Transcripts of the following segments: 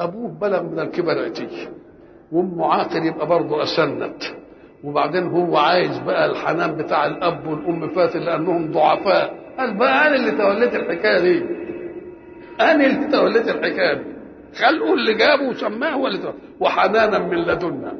ابوه بلغ من الكبر عتي وامه عاقل يبقى برضه اسنت وبعدين هو عايز بقى الحنان بتاع الاب والام فات لانهم ضعفاء قال بقى انا اللي توليت الحكايه دي انا اللي توليت الحكايه دي خلقه اللي جابه وسماه هو اللي تولى. وحنانا من لدنا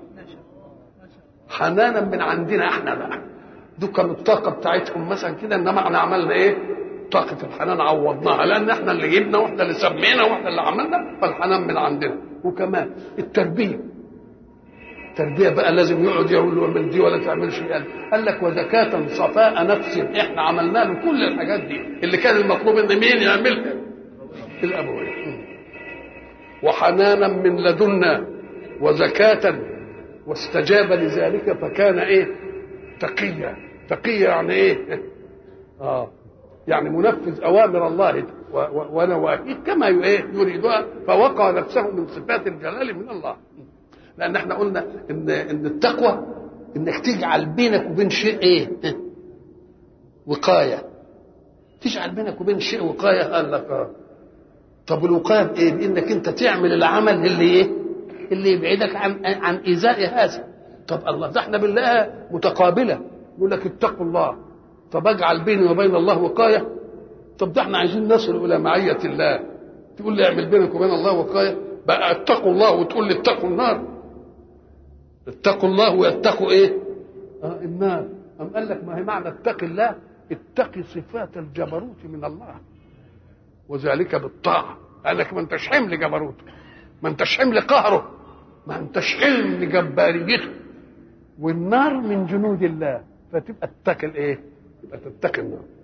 حنانا من عندنا احنا بقى دول كانوا الطاقه بتاعتهم مثلا كده انما احنا عملنا ايه؟ طاقه الحنان عوضناها لان احنا اللي جبنا واحنا اللي سمينا واحنا اللي عملنا فالحنان من عندنا وكمان التربيه التربيه بقى لازم يقعد يقول له اعمل دي ولا تعملش قال قال لك وزكاة صفاء نفس احنا عملنا له كل الحاجات دي اللي كان المطلوب ان مين يعملها الابوين وحنانا من لدنا وزكاة واستجاب لذلك فكان ايه تقيا تقيا يعني ايه اه يعني منفذ اوامر الله و- و- ونواهيه كما ي- إيه؟ يريدها فوقع نفسه من صفات الجلال من الله لان احنا قلنا ان ان التقوى انك تجعل بينك وبين شيء ايه وقايه تجعل بينك وبين شيء وقايه قال لك آه. طب الوقايه بايه بانك انت تعمل العمل اللي ايه اللي يبعدك عن عن ايذاء هذا طب الله ده احنا بالله متقابله يقول لك اتقوا الله طب اجعل بيني وبين الله وقايه طب ده احنا عايزين نصل الى معيه الله تقول لي اعمل بينك وبين الله وقايه بقى اتقوا الله وتقول لي اتقوا النار اتقوا الله ويتقوا ايه آه النار أم قال لك ما هي معنى اتق الله اتقي صفات الجبروت من الله وذلك بالطاعة قال لك ما انتش حمل جبروته ما انتش حمل قهره ما انتش حمل جباريته والنار من جنود الله فتبقى تتقي الايه؟ تبقى تتقي النار